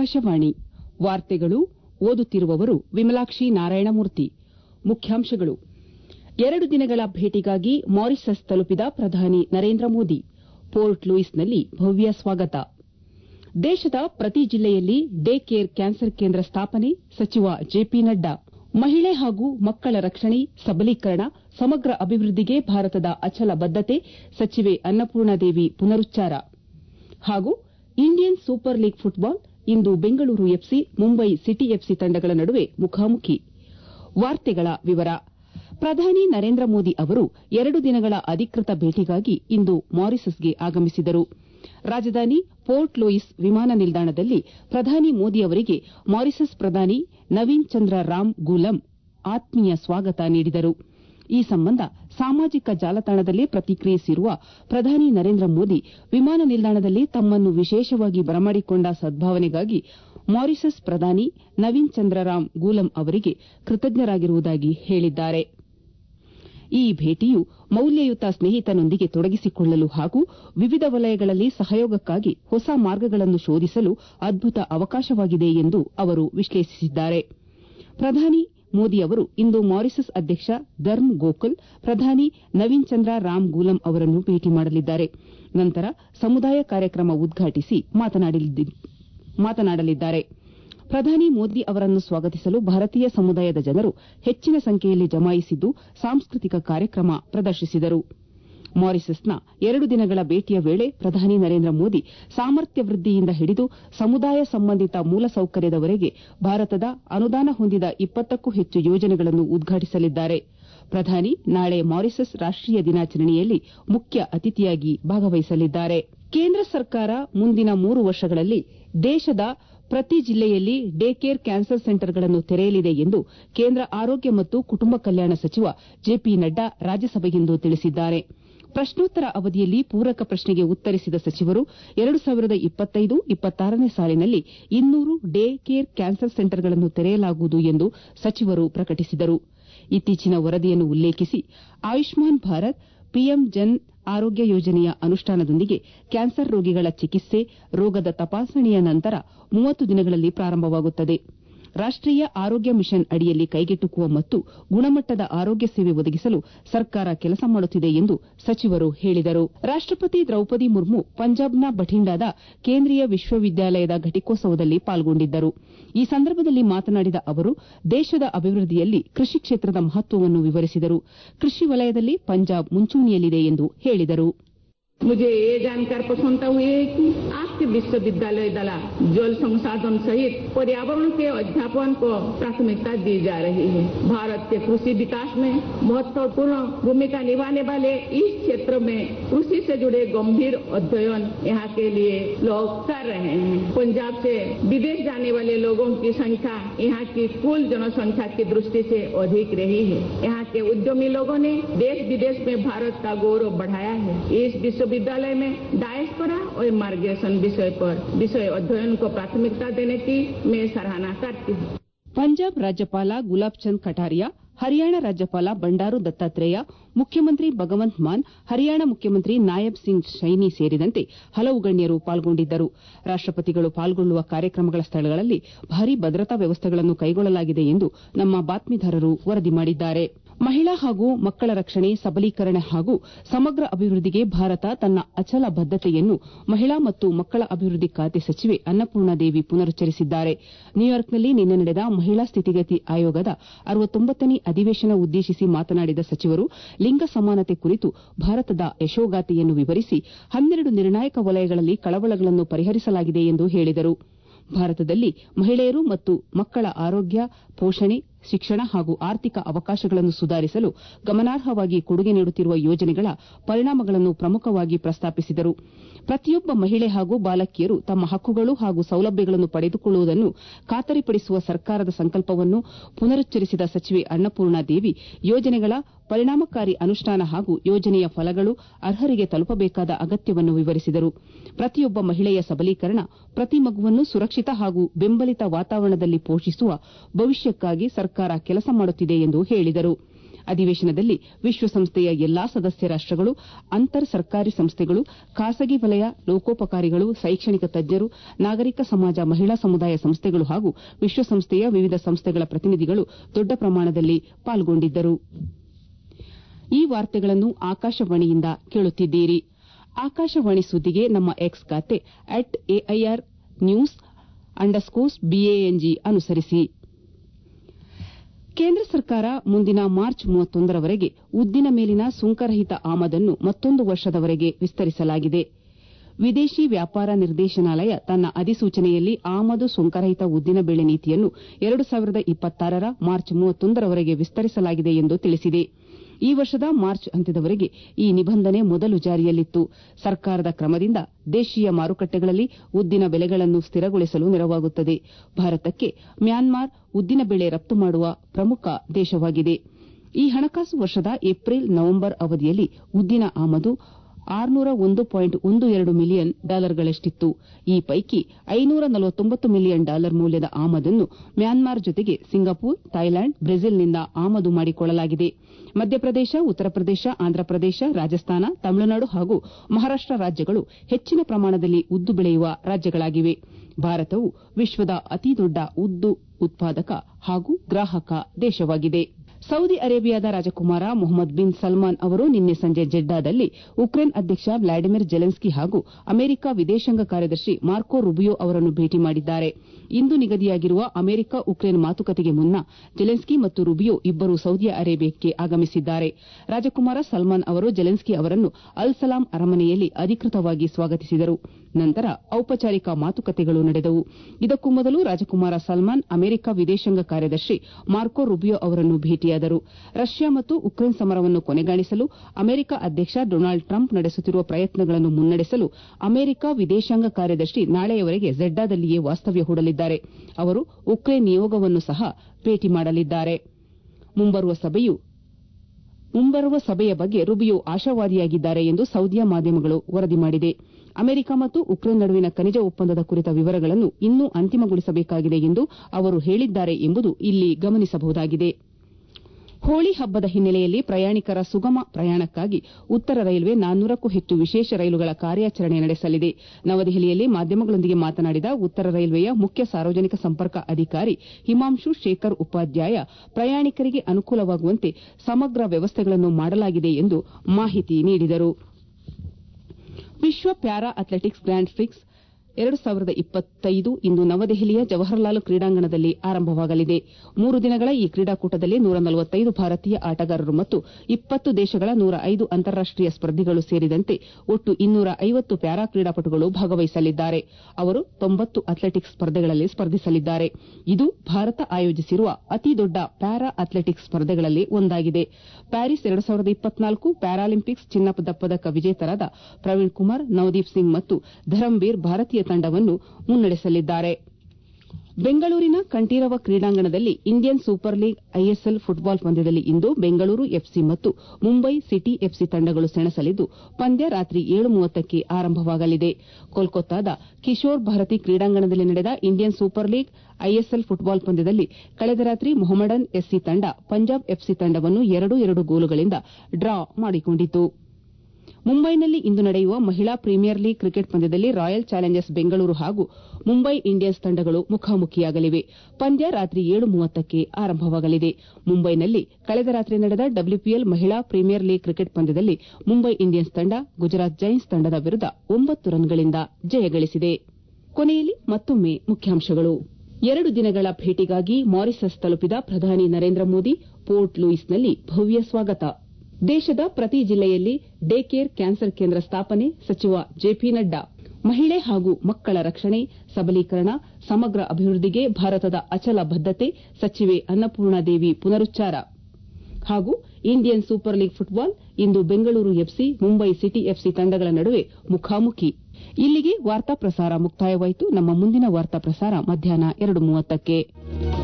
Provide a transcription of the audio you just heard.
ಆಕಾಶವಾಣಿ ವಾರ್ತೆಗಳು ಓದುತ್ತಿರುವವರು ವಿಮಲಾಕ್ಷಿ ನಾರಾಯಣಮೂರ್ತಿ ಮುಖ್ಯಾಂಶಗಳು ಎರಡು ದಿನಗಳ ಭೇಟಿಗಾಗಿ ಮಾರಿಷಸ್ ತಲುಪಿದ ಪ್ರಧಾನಿ ನರೇಂದ್ರ ಮೋದಿ ಪೋರ್ಟ್ ಲೂಯಿಸ್ನಲ್ಲಿ ಭವ್ಯ ಸ್ವಾಗತ ದೇಶದ ಪ್ರತಿ ಜಿಲ್ಲೆಯಲ್ಲಿ ಡೇ ಕೇರ್ ಕ್ಯಾನ್ಸರ್ ಕೇಂದ್ರ ಸ್ಥಾಪನೆ ಸಚಿವ ಜೆಪಿ ನಡ್ಡಾ ಮಹಿಳೆ ಹಾಗೂ ಮಕ್ಕಳ ರಕ್ಷಣೆ ಸಬಲೀಕರಣ ಸಮಗ್ರ ಅಭಿವೃದ್ದಿಗೆ ಭಾರತದ ಅಚಲ ಬದ್ದತೆ ಸಚಿವೆ ಅನ್ನಪೂರ್ಣಾದೇವಿ ಪುನರುಚ್ಚಾರ ಹಾಗೂ ಇಂಡಿಯನ್ ಸೂಪರ್ ಲೀಗ್ ಫುಟ್ಬಾಲ್ ಇಂದು Bengaluru FC Mumbai city FC ತಂಡಗಳ ನಡುವೆ ಮುಖಾಮುಖಿ ಪ್ರಧಾನಿ ನರೇಂದ್ರ ಮೋದಿ ಅವರು ಎರಡು ದಿನಗಳ ಅಧಿಕೃತ ಭೇಟಿಗಾಗಿ ಇಂದು ಮಾರಿಷಸ್ಗೆ ಆಗಮಿಸಿದರು ರಾಜಧಾನಿ ಪೋರ್ಟ್ ಲೂಯಿಸ್ ವಿಮಾನ ನಿಲ್ದಾಣದಲ್ಲಿ ಪ್ರಧಾನಿ ಮೋದಿ ಅವರಿಗೆ ಮಾರಿಷಸ್ ಪ್ರಧಾನಿ ನವೀನ್ ಚಂದ್ರ ರಾಮ್ ಗೂಲಂ ಆತ್ಮೀಯ ಸ್ವಾಗತ ನೀಡಿದರು ಈ ಸಂಬಂಧ ಸಾಮಾಜಿಕ ಜಾಲತಾಣದಲ್ಲಿ ಪ್ರತಿಕ್ರಿಯಿಸಿರುವ ಪ್ರಧಾನಿ ನರೇಂದ್ರ ಮೋದಿ ವಿಮಾನ ನಿಲ್ದಾಣದಲ್ಲಿ ತಮ್ಮನ್ನು ವಿಶೇಷವಾಗಿ ಬರಮಾಡಿಕೊಂಡ ಸದ್ಭಾವನೆಗಾಗಿ ಮಾರಿಷಸ್ ಪ್ರಧಾನಿ ನವೀನ್ ಚಂದ್ರ ರಾಮ್ ಗೂಲಂ ಅವರಿಗೆ ಕೃತಜ್ಞರಾಗಿರುವುದಾಗಿ ಹೇಳಿದ್ದಾರೆ ಈ ಭೇಟಿಯು ಮೌಲ್ಯಯುತ ಸ್ನೇಹಿತನೊಂದಿಗೆ ತೊಡಗಿಸಿಕೊಳ್ಳಲು ಹಾಗೂ ವಿವಿಧ ವಲಯಗಳಲ್ಲಿ ಸಹಯೋಗಕ್ಕಾಗಿ ಹೊಸ ಮಾರ್ಗಗಳನ್ನು ಶೋಧಿಸಲು ಅದ್ಭುತ ಅವಕಾಶವಾಗಿದೆ ಎಂದು ಅವರು ವಿಶ್ಲೇಷಿಸಿದ್ದಾರೆ ಪ್ರಧಾನಿ ಮೋದಿ ಅವರು ಇಂದು ಮಾರಿಷಸ್ ಅಧ್ಯಕ್ಷ ಧರ್ಮ್ ಗೋಕುಲ್ ಪ್ರಧಾನಿ ನವೀನ್ ಚಂದ್ರ ರಾಮ್ ಗೂಲಂ ಅವರನ್ನು ಭೇಟಿ ಮಾಡಲಿದ್ದಾರೆ ನಂತರ ಸಮುದಾಯ ಕಾರ್ಯಕ್ರಮ ಉದ್ಘಾಟಿಸಿ ಮಾತನಾಡಲಿದ್ದಾರೆ ಪ್ರಧಾನಿ ಮೋದಿ ಅವರನ್ನು ಸ್ವಾಗತಿಸಲು ಭಾರತೀಯ ಸಮುದಾಯದ ಜನರು ಹೆಚ್ಚಿನ ಸಂಖ್ಯೆಯಲ್ಲಿ ಜಮಾಯಿಸಿದ್ದು ಸಾಂಸ್ಕೃತಿಕ ಕಾರ್ಯಕ್ರಮ ಪ್ರದರ್ಶಿಸಿದರು ಮಾರಿಷಸ್ನ ಎರಡು ದಿನಗಳ ಭೇಟಿಯ ವೇಳೆ ಪ್ರಧಾನಿ ನರೇಂದ್ರ ಮೋದಿ ಸಾಮರ್ಥ್ಯ ವೃದ್ದಿಯಿಂದ ಹಿಡಿದು ಸಮುದಾಯ ಸಂಬಂಧಿತ ಮೂಲಸೌಕರ್ಯದವರೆಗೆ ಭಾರತದ ಅನುದಾನ ಹೊಂದಿದ ಇಪ್ಪತ್ತಕ್ಕೂ ಹೆಚ್ಚು ಯೋಜನೆಗಳನ್ನು ಉದ್ಘಾಟಿಸಲಿದ್ದಾರೆ ಪ್ರಧಾನಿ ನಾಳೆ ಮಾರಿಷಸ್ ರಾಷ್ಟೀಯ ದಿನಾಚರಣೆಯಲ್ಲಿ ಮುಖ್ಯ ಅತಿಥಿಯಾಗಿ ಭಾಗವಹಿಸಲಿದ್ದಾರೆ ಕೇಂದ್ರ ಸರ್ಕಾರ ಮುಂದಿನ ಮೂರು ವರ್ಷಗಳಲ್ಲಿ ದೇಶದ ಪ್ರತಿ ಜಿಲ್ಲೆಯಲ್ಲಿ ಡೇ ಕೇರ್ ಕ್ಯಾನ್ಸರ್ ಸೆಂಟರ್ಗಳನ್ನು ತೆರೆಯಲಿದೆ ಎಂದು ಕೇಂದ್ರ ಆರೋಗ್ಯ ಮತ್ತು ಕುಟುಂಬ ಕಲ್ಯಾಣ ಸಚಿವ ಜೆಪಿ ನಡ್ಡಾ ರಾಜ್ಯಸಭೆಗಿಂದು ತಿಳಿಸಿದ್ದಾರೆ ಪ್ರಶ್ನೋತ್ತರ ಅವಧಿಯಲ್ಲಿ ಪೂರಕ ಪ್ರಶ್ನೆಗೆ ಉತ್ತರಿಸಿದ ಸಚಿವರು ಎರಡು ಸಾವಿರದ ಇಪ್ಪತ್ತೈದು ಇಪ್ಪತ್ತಾರನೇ ಸಾಲಿನಲ್ಲಿ ಇನ್ನೂರು ಡೇ ಕೇರ್ ಕ್ಯಾನ್ಸರ್ ಸೆಂಟರ್ಗಳನ್ನು ತೆರೆಯಲಾಗುವುದು ಎಂದು ಸಚಿವರು ಪ್ರಕಟಿಸಿದರು ಇತ್ತೀಚಿನ ವರದಿಯನ್ನು ಉಲ್ಲೇಖಿಸಿ ಆಯುಷ್ಮಾನ್ ಭಾರತ್ ಪಿಎಂ ಜನ್ ಆರೋಗ್ಯ ಯೋಜನೆಯ ಅನುಷ್ಠಾನದೊಂದಿಗೆ ಕ್ಯಾನ್ಸರ್ ರೋಗಿಗಳ ಚಿಕಿತ್ಸೆ ರೋಗದ ತಪಾಸಣೆಯ ನಂತರ ಮೂವತ್ತು ದಿನಗಳಲ್ಲಿ ಪ್ರಾರಂಭವಾಗುತ್ತದೆ ರಾಷ್ಟೀಯ ಆರೋಗ್ಯ ಮಿಷನ್ ಅಡಿಯಲ್ಲಿ ಕೈಗೆಟುಕುವ ಮತ್ತು ಗುಣಮಟ್ಟದ ಆರೋಗ್ಯ ಸೇವೆ ಒದಗಿಸಲು ಸರ್ಕಾರ ಕೆಲಸ ಮಾಡುತ್ತಿದೆ ಎಂದು ಸಚಿವರು ಹೇಳಿದರು ರಾಷ್ಟಪತಿ ದ್ರೌಪದಿ ಮುರ್ಮು ಪಂಜಾಬ್ನ ಬಠಿಂಡಾದ ಕೇಂದ್ರೀಯ ವಿಶ್ವವಿದ್ಯಾಲಯದ ಘಟಿಕೋತ್ಸವದಲ್ಲಿ ಪಾಲ್ಗೊಂಡಿದ್ದರು ಈ ಸಂದರ್ಭದಲ್ಲಿ ಮಾತನಾಡಿದ ಅವರು ದೇಶದ ಅಭಿವೃದ್ದಿಯಲ್ಲಿ ಕೃಷಿ ಕ್ಷೇತ್ರದ ಮಹತ್ವವನ್ನು ವಿವರಿಸಿದರು ಕೃಷಿ ವಲಯದಲ್ಲಿ ಪಂಜಾಬ್ ಮುಂಚೂಣಿಯಲ್ಲಿದೆ ಎಂದು ಹೇಳಿದರು मुझे ये जानकर प्रसन्नता हुई है कि आपके विश्वविद्यालय द्वारा जल संसाधन सहित पर्यावरण के अध्यापन को प्राथमिकता दी जा रही है भारत के कृषि विकास में महत्वपूर्ण भूमिका निभाने वाले इस क्षेत्र में कृषि से जुड़े गंभीर अध्ययन यहाँ के लिए लोग कर रहे हैं पंजाब से विदेश जाने वाले लोगों की संख्या यहाँ की कुल जनसंख्या की दृष्टि से अधिक रही है यहाँ के उद्यमी लोगों ने देश विदेश में भारत का गौरव बढ़ाया है इस विश्वविद्यालय में डायस्पोरा और मार्गेशन विषय पर विषय अध्ययन को प्राथमिकता देने की मैं सराहना करती हूँ ಪಂಜಾಬ್ ರಾಜ್ಯಪಾಲ ಗುಲಾಬ್ ಚಂದ್ ಕಟಾರಿಯಾ ಹರಿಯಾಣ ರಾಜ್ಯಪಾಲ ಬಂಡಾರು ದತ್ತಾತ್ರೇಯ ಮುಖ್ಯಮಂತ್ರಿ ಭಗವಂತ್ ಮಾನ್ ಹರಿಯಾಣ ಮುಖ್ಯಮಂತ್ರಿ ನಾಯಬ್ ಸಿಂಗ್ ಸೈನಿ ಸೇರಿದಂತೆ ಹಲವು ಗಣ್ಯರು ಪಾಲ್ಗೊಂಡಿದ್ದರು ರಾಷ್ಟಪತಿಗಳು ಪಾಲ್ಗೊಳ್ಳುವ ಕಾರ್ಯಕ್ರಮಗಳ ಸ್ಥಳಗಳಲ್ಲಿ ಭಾರೀ ಭದ್ರತಾ ವ್ಯವಸ್ಥೆಗಳನ್ನು ಕೈಗೊಳ್ಳಲಾಗಿದೆ ಎಂದು ನಮ್ಮ ಬಾತ್ಮೀದಾರರು ವರದಿ ಮಾಡಿದ್ದಾರೆ ಮಹಿಳಾ ಹಾಗೂ ಮಕ್ಕಳ ರಕ್ಷಣೆ ಸಬಲೀಕರಣ ಹಾಗೂ ಸಮಗ್ರ ಅಭಿವೃದ್ದಿಗೆ ಭಾರತ ತನ್ನ ಅಚಲ ಬದ್ದತೆಯನ್ನು ಮಹಿಳಾ ಮತ್ತು ಮಕ್ಕಳ ಅಭಿವೃದ್ದಿ ಖಾತೆ ಸಚಿವೆ ಅನ್ನಪೂರ್ಣಾದೇವಿ ಪುನರುಚ್ಚರಿಸಿದ್ದಾರೆ ನ್ಯೂಯಾರ್ಕ್ನಲ್ಲಿ ನಿನ್ನೆ ನಡೆದ ಮಹಿಳಾ ಸ್ಥಿತಿಗತಿ ಆಯೋಗದ ನೇ ಅಧಿವೇಶನ ಉದ್ದೇಶಿಸಿ ಮಾತನಾಡಿದ ಸಚಿವರು ಲಿಂಗ ಸಮಾನತೆ ಕುರಿತು ಭಾರತದ ಯಶೋಗಾಥೆಯನ್ನು ವಿವರಿಸಿ ಹನ್ನೆರಡು ನಿರ್ಣಾಯಕ ವಲಯಗಳಲ್ಲಿ ಕಳವಳಗಳನ್ನು ಪರಿಹರಿಸಲಾಗಿದೆ ಎಂದು ಹೇಳಿದರು ಭಾರತದಲ್ಲಿ ಮಹಿಳೆಯರು ಮತ್ತು ಮಕ್ಕಳ ಆರೋಗ್ಯ ಪೋಷಣೆ ಶಿಕ್ಷಣ ಹಾಗೂ ಆರ್ಥಿಕ ಅವಕಾಶಗಳನ್ನು ಸುಧಾರಿಸಲು ಗಮನಾರ್ಹವಾಗಿ ಕೊಡುಗೆ ನೀಡುತ್ತಿರುವ ಯೋಜನೆಗಳ ಪರಿಣಾಮಗಳನ್ನು ಪ್ರಮುಖವಾಗಿ ಪ್ರಸ್ತಾಪಿಸಿದರು ಪ್ರತಿಯೊಬ್ಬ ಮಹಿಳೆ ಹಾಗೂ ಬಾಲಕಿಯರು ತಮ್ಮ ಹಕ್ಕುಗಳು ಹಾಗೂ ಸೌಲಭ್ಯಗಳನ್ನು ಪಡೆದುಕೊಳ್ಳುವುದನ್ನು ಖಾತರಿಪಡಿಸುವ ಸರ್ಕಾರದ ಸಂಕಲ್ಪವನ್ನು ಪುನರುಚ್ಚರಿಸಿದ ಸಚಿವೆ ಅನ್ನಪೂರ್ಣಾದೇವಿ ಯೋಜನೆಗಳ ಪರಿಣಾಮಕಾರಿ ಅನುಷ್ಠಾನ ಹಾಗೂ ಯೋಜನೆಯ ಫಲಗಳು ಅರ್ಹರಿಗೆ ತಲುಪಬೇಕಾದ ಅಗತ್ಯವನ್ನು ವಿವರಿಸಿದರು ಪ್ರತಿಯೊಬ್ಬ ಮಹಿಳೆಯ ಸಬಲೀಕರಣ ಪ್ರತಿ ಮಗುವನ್ನು ಸುರಕ್ಷಿತ ಹಾಗೂ ಬೆಂಬಲಿತ ವಾತಾವರಣದಲ್ಲಿ ಪೋಷಿಸುವ ಭವಿಷ್ಯಕ್ಕಾಗಿ ಸರ್ಕಾರ ಕೆಲಸ ಮಾಡುತ್ತಿದೆ ಎಂದು ಹೇಳಿದರು ಅಧಿವೇಶನದಲ್ಲಿ ವಿಶ್ವಸಂಸ್ಥೆಯ ಎಲ್ಲಾ ಸದಸ್ಯ ರಾಷ್ಟಗಳು ಅಂತರ್ ಸರ್ಕಾರಿ ಸಂಸ್ಥೆಗಳು ಖಾಸಗಿ ವಲಯ ಲೋಕೋಪಕಾರಿಗಳು ಶೈಕ್ಷಣಿಕ ತಜ್ಞರು ನಾಗರಿಕ ಸಮಾಜ ಮಹಿಳಾ ಸಮುದಾಯ ಸಂಸ್ಥೆಗಳು ಹಾಗೂ ವಿಶ್ವಸಂಸ್ಥೆಯ ವಿವಿಧ ಸಂಸ್ಥೆಗಳ ಪ್ರತಿನಿಧಿಗಳು ದೊಡ್ಡ ಪ್ರಮಾಣದಲ್ಲಿ ಪಾಲ್ಗೊಂಡಿದ್ದರು ಈ ವಾರ್ತೆಗಳನ್ನು ಆಕಾಶವಾಣಿಯಿಂದ ಕೇಳುತ್ತಿದ್ದೀರಿ ಆಕಾಶವಾಣಿ ಸುದ್ದಿಗೆ ನಮ್ಮ ಎಕ್ಸ್ ಖಾತೆ at AIR news underscore BANG ಅನುಸರಿಸಿ ಕೇಂದ್ರ ಸರ್ಕಾರ ಮುಂದಿನ ಮಾರ್ಚ್ ಮೂವತ್ತೊಂದರವರೆಗೆ ಉದ್ದಿನ ಮೇಲಿನ ಸುಂಕರಹಿತ ಆಮದನ್ನು ಮತ್ತೊಂದು ವರ್ಷದವರೆಗೆ ವಿಸ್ತರಿಸಲಾಗಿದೆ ವಿದೇಶಿ ವ್ಯಾಪಾರ ನಿರ್ದೇಶನಾಲಯ ತನ್ನ ಅಧಿಸೂಚನೆಯಲ್ಲಿ ಆಮದು ಸುಂಕರಹಿತ ಉದ್ದಿನಬೇಳೆ ನೀತಿಯನ್ನು ಎರಡು ಸಾವಿರದ ಇಪ್ಪತ್ತಾರರ ಮಾರ್ಚ್ ಮೂವತ್ತೊಂದರವರೆಗೆ ವಿಸ್ತರಿಸಲಾಗಿದೆ ಎಂದು ತಿಳಿಸಿದೆ ಈ ವರ್ಷದ ಮಾರ್ಚ್ ಅಂತ್ಯದವರೆಗೆ ಈ ನಿಬಂಧನೆ ಮೊದಲು ಜಾರಿಯಲ್ಲಿತ್ತು ಸರ್ಕಾರದ ಕ್ರಮದಿಂದ ದೇಶೀಯ ಮಾರುಕಟ್ಟೆಗಳಲ್ಲಿ ಉದ್ದಿನ ಬೆಲೆಗಳನ್ನು ಸ್ಥಿರಗೊಳಿಸಲು ನೆರವಾಗುತ್ತದೆ ಭಾರತಕ್ಕೆ ಮ್ಯಾನ್ಮಾರ್ ಉದ್ದಿನಬೇಳೆ ರಫ್ತು ಮಾಡುವ ಪ್ರಮುಖ ದೇಶವಾಗಿದೆ ಈ ಹಣಕಾಸು ವರ್ಷದ ಏಪ್ರಿಲ್ ನವೆಂಬರ್ ಅವಧಿಯಲ್ಲಿ ಉದ್ದಿನ ಆಮದು ಆರುನೂರ ಒಂದು ಪಾಯಿಂಟ್ ಒಂದು ಎರಡು ಮಿಲಿಯನ್ ಡಾಲರ್ಗಳಷ್ಟಿತ್ತು ಈ ಪೈಕಿ ಐನೂರ ನಲವತ್ತೊಂಬತ್ತು ಮಿಲಿಯನ್ ಡಾಲರ್ ಮೌಲ್ಯದ ಆಮದನ್ನು ಮ್ಯಾನ್ಮಾರ್ ಜೊತೆಗೆ ಸಿಂಗಾಪುರ್ ಥೈಲ್ಯಾಂಡ್ ಬ್ರೆಜಿಲ್ನಿಂದ ಆಮದು ಮಾಡಿಕೊಳ್ಳಲಾಗಿದೆ ಮಧ್ಯಪ್ರದೇಶ ಉತ್ತರ ಪ್ರದೇಶ ಆಂಧ್ರಪ್ರದೇಶ ರಾಜಸ್ಥಾನ ತಮಿಳುನಾಡು ಹಾಗೂ ಮಹಾರಾಷ್ಟ ರಾಜ್ಯಗಳು ಹೆಚ್ಚಿನ ಪ್ರಮಾಣದಲ್ಲಿ ಉದ್ದು ಬೆಳೆಯುವ ರಾಜ್ಯಗಳಾಗಿವೆ ಭಾರತವು ವಿಶ್ವದ ಅತಿದೊಡ್ಡ ಉದ್ದು ಉತ್ಪಾದಕ ಹಾಗೂ ಗ್ರಾಹಕ ದೇಶವಾಗಿದೆ ಸೌದಿ ಅರೇಬಿಯಾದ ರಾಜಕುಮಾರ ಮೊಹಮ್ಮದ್ ಬಿನ್ ಸಲ್ಮಾನ್ ಅವರು ನಿನ್ನೆ ಸಂಜೆ ಜೆಡ್ಡಾದಲ್ಲಿ ಉಕ್ರೇನ್ ಅಧ್ಯಕ್ಷ ವ್ಲಾಡಿಮಿರ್ ಜೆಲೆನ್ಸ್ಕಿ ಹಾಗೂ ಅಮೆರಿಕ ವಿದೇಶಾಂಗ ಕಾರ್ಯದರ್ಶಿ ಮಾರ್ಕೊ ರುಬಿಯೋ ಅವರನ್ನು ಭೇಟಿ ಮಾಡಿದ್ದಾರೆ ಇಂದು ನಿಗದಿಯಾಗಿರುವ ಅಮೆರಿಕ ಉಕ್ರೇನ್ ಮಾತುಕತೆಗೆ ಮುನ್ನ ಜೆಲೆನ್ಸ್ಕಿ ಮತ್ತು ರುಬಿಯೋ ಇಬ್ಬರೂ ಸೌದಿ ಅರೇಬಿಯಾಕ್ಕೆ ಆಗಮಿಸಿದ್ದಾರೆ ರಾಜಕುಮಾರ ಸಲ್ಮಾನ್ ಅವರು ಜೆಲೆನ್ಸ್ಕಿ ಅವರನ್ನು ಅಲ್ ಸಲಾಂ ಅರಮನೆಯಲ್ಲಿ ಅಧಿಕೃತವಾಗಿ ಸ್ವಾಗತಿಸಿದರು ನಂತರ ಔಪಚಾರಿಕ ಮಾತುಕತೆಗಳು ನಡೆದವು ಇದಕ್ಕೂ ಮೊದಲು ರಾಜಕುಮಾರ ಸಲ್ಮಾನ್ ಅಮೆರಿಕ ವಿದೇಶಾಂಗ ಕಾರ್ಯದರ್ಶಿ ಮಾರ್ಕೊ ರುಬಿಯೋ ಅವರನ್ನು ಭೇಟಿಯಾದರು ರಷ್ಯಾ ಮತ್ತು ಉಕ್ರೇನ್ ಸಮರವನ್ನು ಕೊನೆಗಾಣಿಸಲು ಅಮೆರಿಕ ಅಧ್ಯಕ್ಷ ಡೊನಾಲ್ಡ್ ಟ್ರಂಪ್ ನಡೆಸುತ್ತಿರುವ ಪ್ರಯತ್ನಗಳನ್ನು ಮುನ್ನಡೆಸಲು ಅಮೆರಿಕ ವಿದೇಶಾಂಗ ಕಾರ್ಯದರ್ಶಿ ನಾಳೆಯವರೆಗೆ ಝೆಡ್ಡಾದಲ್ಲಿಯೇ ವಾಸ್ತವ್ಯ ಹೂಡಲಿದ್ದಾರೆ ಅವರು ಉಕ್ರೇನ್ ನಿಯೋಗವನ್ನು ಸಹ ಭೇಟಿ ಮಾಡಲಿದ್ದಾರೆ ಮುಂಬರುವ ಸಭೆಯ ಬಗ್ಗೆ ರುಬಿಯೋ ಆಶಾವಾದಿಯಾಗಿದ್ದಾರೆ ಎಂದು ಸೌದಿಯ ಮಾಧ್ಯಮಗಳು ವರದಿ ಮಾಡಿದೆ ಅಮೆರಿಕ ಮತ್ತು ಉಕ್ರೇನ್ ನಡುವಿನ ಖನಿಜ ಒಪ್ಪಂದದ ಕುರಿತ ವಿವರಗಳನ್ನು ಇನ್ನೂ ಅಂತಿಮಗೊಳಿಸಬೇಕಾಗಿದೆ ಎಂದು ಅವರು ಹೇಳಿದ್ದಾರೆ ಎಂಬುದು ಇಲ್ಲಿ ಗಮನಿಸಬಹುದಾಗಿದೆ ಹೋಳಿ ಹಬ್ಬದ ಹಿನ್ನೆಲೆಯಲ್ಲಿ ಪ್ರಯಾಣಿಕರ ಸುಗಮ ಪ್ರಯಾಣಕ್ಕಾಗಿ ಉತ್ತರ ರೈಲ್ವೆ ನಾನ್ನೂರಕ್ಕೂ ಹೆಚ್ಚು ವಿಶೇಷ ರೈಲುಗಳ ಕಾರ್ಯಾಚರಣೆ ನಡೆಸಲಿದೆ ನವದೆಹಲಿಯಲ್ಲಿ ಮಾಧ್ಯಮಗಳೊಂದಿಗೆ ಮಾತನಾಡಿದ ಉತ್ತರ ರೈಲ್ವೆಯ ಮುಖ್ಯ ಸಾರ್ವಜನಿಕ ಸಂಪರ್ಕ ಅಧಿಕಾರಿ ಹಿಮಾಂಶು ಶೇಖರ್ ಉಪಾಧ್ಯಾಯ ಪ್ರಯಾಣಿಕರಿಗೆ ಅನುಕೂಲವಾಗುವಂತೆ ಸಮಗ್ರ ವ್ಯವಸ್ಥೆಗಳನ್ನು ಮಾಡಲಾಗಿದೆ ಎಂದು ಮಾಹಿತಿ ನೀಡಿದರು ವಿಶ್ವ ಪ್ಯಾರಾ ಅಥ್ಲೆಟಿಕ್ಸ್ ಗ್ರ್ಯಾಂಡ್ ಪ್ರಿಕ್ಸ್ ಎರಡು ಸಾವಿರದ ಇಪ್ಪತ್ತೈದು ಇಂದು ನವದೆಹಲಿಯ ಜವಾಹರಲಾಲ್ ಕ್ರೀಡಾಂಗಣದಲ್ಲಿ ಆರಂಭವಾಗಲಿದೆ ಮೂರು ದಿನಗಳ ಈ ಕ್ರೀಡಾಕೂಟದಲ್ಲಿ ನೂರ ನಲವತ್ತೈದು ಭಾರತೀಯ ಆಟಗಾರರು ಮತ್ತು ಇಪ್ಪತ್ತು ದೇಶಗಳ ನೂರ ಐದು ಅಂತಾರಾಷ್ಟೀಯ ಸ್ಪರ್ಧಿಗಳು ಸೇರಿದಂತೆ ಒಟ್ಟು ಇನ್ನೂರ ಐವತ್ತು ಪ್ಯಾರಾ ಕ್ರೀಡಾಪಟುಗಳು ಭಾಗವಹಿಸಲಿದ್ದಾರೆ ಅವರು ತೊಂಬತ್ತು ಅಥ್ಲೆಟಿಕ್ಸ್ ಸ್ಪರ್ಧೆಗಳಲ್ಲಿ ಸ್ಪರ್ಧಿಸಲಿದ್ದಾರೆ ಇದು ಭಾರತ ಆಯೋಜಿಸಿರುವ ಅತಿದೊಡ್ಡ ಪ್ಯಾರಾ ಅಥ್ಲೆಟಿಕ್ಸ್ ಸ್ಪರ್ಧೆಗಳಲ್ಲಿ ಒಂದಾಗಿದೆ ಪ್ಯಾರಿಸ್ ಎರಡು ಸಾವಿರದ ಇಪ್ಪತ್ನಾಲ್ಕು ಪ್ಯಾರಾಲಿಂಪಿಕ್ಸ್ ಚಿನ್ನದ ಪದಕ ವಿಜೇತರಾದ ಪ್ರವೀಣ್ ಕುಮಾರ್ ನವದೀಪ್ ಸಿಂಗ್ ಮತ್ತು ಧರಂಬೀರ್ ಭಾರತೀಯ ತಂಡವನ್ನು ಮುನ್ನಡೆಸಲಿದ್ದಾರೆ ಬೆಂಗಳೂರಿನ ಕಂಠೀರವ ಕ್ರೀಡಾಂಗಣದಲ್ಲಿ Indian super league ISL football ಪಂದ್ಯದಲ್ಲಿ ಇಂದು ಬೆಂಗಳೂರು ಎಫ್ಸಿ ಮತ್ತು ಮುಂಬೈ ಸಿಟಿ ಎಫ್ಸಿ ತಂಡಗಳು ಸೆಣಸಲಿದ್ದು ಪಂದ್ಯ ರಾತ್ರಿ ಏಳು ಮೂವತ್ತಕ್ಕೆ ಆರಂಭವಾಗಲಿದೆ ಕೋಲ್ಕತ್ತಾದ ಕಿಶೋರ್ ಭಾರತಿ ಕ್ರೀಡಾಂಗಣದಲ್ಲಿ ನಡೆದ Indian super league ISL football ಪಂದ್ಯದಲ್ಲಿ ಕಳೆದ ರಾತ್ರಿ ಮೊಹಮ್ಮಡನ್ ಎಸ್ಸಿ ತಂಡ ಪಂಜಾಬ್ ಎಫ್ಸಿ ತಂಡವನ್ನು ಎರಡು ಎರಡು ಗೋಲುಗಳಿಂದ ಡ್ರಾ ಮಾಡಿಕೊಂಡಿತು ಮುಂಬೈನಲ್ಲಿ ಇಂದು ನಡೆಯುವ ಮಹಿಳಾ ಪ್ರೀಮಿಯರ್ ಲೀಗ್ ಕ್ರಿಕೆಟ್ ಪಂದ್ಯದಲ್ಲಿ ರಾಯಲ್ ಚಾಲೆಂಜರ್ಸ್ ಬೆಂಗಳೂರು ಹಾಗೂ ಮುಂಬೈ ಇಂಡಿಯನ್ಸ್ ತಂಡಗಳು ಮುಖಾಮುಖಿಯಾಗಲಿವೆ ಪಂದ್ಯ ರಾತ್ರಿ ಏಳು ಮೂವತ್ತಕ್ಕೆ ಆರಂಭವಾಗಲಿದೆ ಮುಂಬೈನಲ್ಲಿ ಕಳೆದ ರಾತ್ರಿ ನಡೆದ ಡಬ್ಲ್ಯೂಪಿಎಲ್ ಮಹಿಳಾ ಪ್ರೀಮಿಯರ್ ಲೀಗ್ ಕ್ರಿಕೆಟ್ ಪಂದ್ಯದಲ್ಲಿ ಮುಂಬೈ ಇಂಡಿಯನ್ಸ್ ತಂಡ ಗುಜರಾತ್ ಜೈನ್ಸ್ ತಂಡದ ವಿರುದ್ದ ಒಂಬತ್ತು ರನ್ಗಳಿಂದ ಜಯಗಳಿಸಿದೆ ಕೊನೆಯಲ್ಲಿ ಮತ್ತೊಮ್ಮೆ ಮುಖ್ಯಾಂಶಗಳು ಎರಡು ದಿನಗಳ ಭೇಟಿಗಾಗಿ ಮಾರಿಸಸ್ ತಲುಪಿದ ಪ್ರಧಾನಿ ನರೇಂದ್ರ ಮೋದಿ ಪೋರ್ಟ್ ಲೂಯಿಸ್ನಲ್ಲಿ ಭವ್ಯ ಸ್ವಾಗತ ದೇಶದ ಪ್ರತಿ ಜಿಲ್ಲೆಯಲ್ಲಿ ಡೇ ಕೇರ್ ಕ್ಯಾನ್ಸರ್ ಕೇಂದ್ರ ಸ್ಥಾಪನೆ ಸಚಿವ ಜೆಪಿ ನಡ್ಡಾ ಮಹಿಳೆ ಹಾಗೂ ಮಕ್ಕಳ ರಕ್ಷಣೆ ಸಬಲೀಕರಣ ಸಮಗ್ರ ಅಭಿವೃದ್ದಿಗೆ ಭಾರತದ ಅಚಲ ಬದ್ದತೆ ಸಚಿವೆ ಅನ್ನಪೂರ್ಣಾದೇವಿ ಪುನರುಚ್ಚಾರ ಹಾಗೂ ಇಂಡಿಯನ್ ಸೂಪರ್ ಲೀಗ್ ಫುಟ್ಬಾಲ್ ಇಂದು Bengaluru FC Mumbai city FC ತಂಡಗಳ ನಡುವೆ ಮುಖಾಮುಖಿ ಇಲ್ಲಿಗೆ ವಾರ್ತಾ ಪ್ರಸಾರ ಮುಕ್ತಾಯವಾಯಿತು ನಮ್ಮ ಮುಂದಿನ ವಾರ್ತಾ ಪ್ರಸಾರ ಮಧ್ಯಾಹ್ನ ಎರಡು ಮೂವತ್ತಕ್ಕೆ